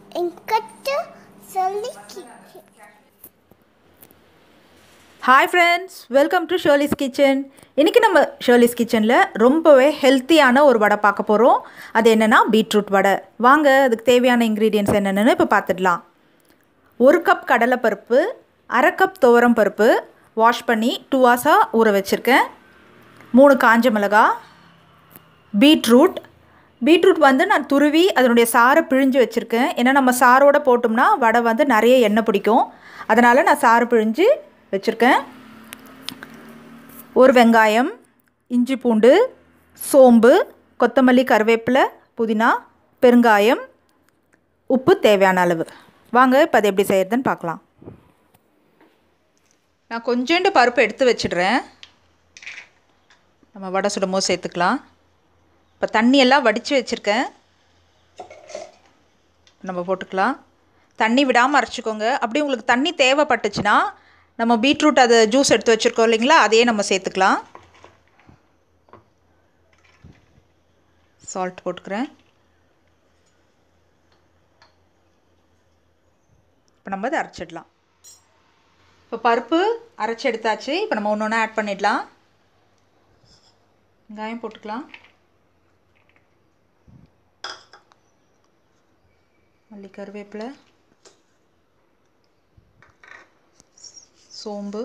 என்கிட்ட சொல்லிக்கிச்சு hi friends welcome to Shirley's kitchen இன்றைக்கி நம்ம ஷர்லிஸ் கிச்சனில் ரொம்பவே ஹெல்த்தியான ஒரு வடை பார்க்க போகிறோம் அது என்னென்னா பீட்ரூட் வடை வாங்க அதுக்கு தேவையான இன்க்ரீடியன்ட்ஸ் என்னென்னு இப்போ பார்த்துடலாம் ஒரு கப் கடலைப்பருப்பு அரை கப் துவரம் பருப்பு வாஷ் பண்ணி டூ ஹவர்ஸாக ஊற வச்சுருக்கேன் மூணு காஞ்ச மிளகா பீட்ரூட் பீட்ரூட் வந்து நான் துருவி அதனுடைய சாறை பிழிஞ்சு வச்சுருக்கேன் ஏன்னா நம்ம சாரோட போட்டோம்னா வடை வந்து நிறைய எண்ணெய் பிடிக்கும் அதனால் நான் சாறு பிழிஞ்சு வச்சுருக்கேன் ஒரு வெங்காயம் இஞ்சி பூண்டு சோம்பு கொத்தமல்லி கருவேப்பிலை புதினா பெருங்காயம் உப்பு தேவையான அளவு வாங்க இப்போ அதை எப்படி செய்கிறதுன்னு பார்க்கலாம் நான் கொஞ்சோண்டு பருப்பு எடுத்து வச்சிடுறேன் நம்ம வடை சுடும்போது சேர்த்துக்கலாம் இப்போ தண்ணியெல்லாம் வடித்து வச்சுருக்கேன் நம்ம போட்டுக்கலாம் தண்ணி விடாமல் அரைச்சிக்கோங்க அப்படி உங்களுக்கு தண்ணி தேவைப்பட்டுச்சுன்னா நம்ம பீட்ரூட் அது ஜூஸ் எடுத்து வச்சுருக்கோம் இல்லைங்களா அதையே நம்ம சேர்த்துக்கலாம் சால்ட் போட்டுக்கிறேன் இப்போ நம்ம அதை அரைச்சிடலாம் இப்போ பருப்பு அரைச்சி எடுத்தாச்சு இப்போ நம்ம ஒன்று ஒன்றா ஆட் பண்ணிடலாம் வெங்காயம் போட்டுக்கலாம் மல்லி கருவேப்பிலை சோம்பு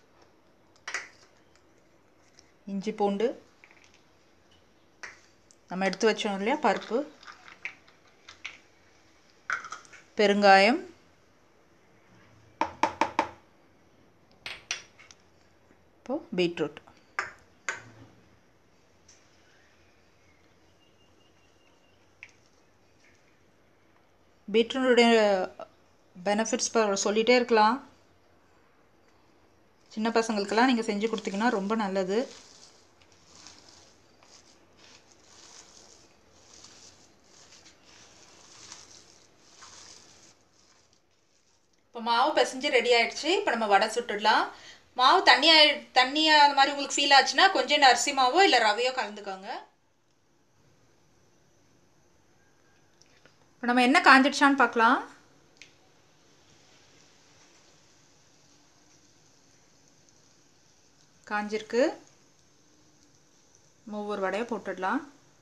இஞ்சி பூண்டு நம்ம எடுத்து வச்சோம் இல்லையா பருப்பு பெருங்காயம் இப்போது பீட்ரூட் பீட்ரூட்டுடைய பெனிஃபிட்ஸ் இப்போ சொல்லிகிட்டே இருக்கலாம் சின்ன பசங்களுக்கெல்லாம் நீங்கள் செஞ்சு கொடுத்தீங்கன்னா ரொம்ப நல்லது இப்போ மாவு பிசைஞ்சு ரெடி ஆயிடுச்சு இப்போ நம்ம வடை சுட்டுடலாம் மாவு தண்ணியாக தண்ணியாக அந்த மாதிரி உங்களுக்கு ஃபீல் ஆச்சுன்னா கொஞ்சம் அரிசி மாவோ இல்லை ரவையோ கலந்துக்கோங்க இப்போ நம்ம என்ன காஞ்சிடுச்சான்னு பார்க்கலாம் காஞ்சிருக்கு ஒவ்வொரு வடையை போட்டுடலாம்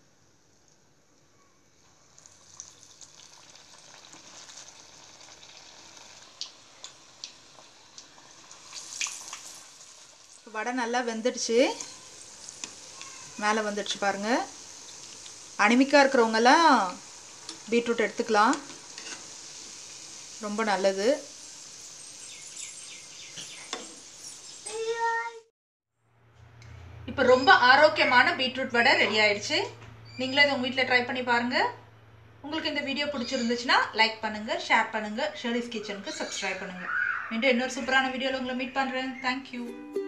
வடை நல்லா வெந்துடுச்சு மேலே வந்துடுச்சு பாருங்கள் அனிமிக்காக இருக்கிறவங்கெல்லாம் பீட்ரூட் எடுத்துக்கலாம் ரொம்ப நல்லது இப்போ ரொம்ப ஆரோக்கியமான பீட்ரூட் வடை ரெடி ஆயிடுச்சு நீங்களும் இதை உங்கள் வீட்டில் ட்ரை பண்ணி பாருங்கள் உங்களுக்கு இந்த வீடியோ பிடிச்சிருந்துச்சுன்னா லைக் பண்ணுங்கள் ஷேர் பண்ணுங்கள் ஷெரிஸ் கிச்சனுக்கு சப்ஸ்கிரைப் பண்ணுங்கள் மீண்டும் இன்னொரு சூப்பரான வீடியோவில் உங்களை மீட் பண்ணுறேன் தேங்க்யூ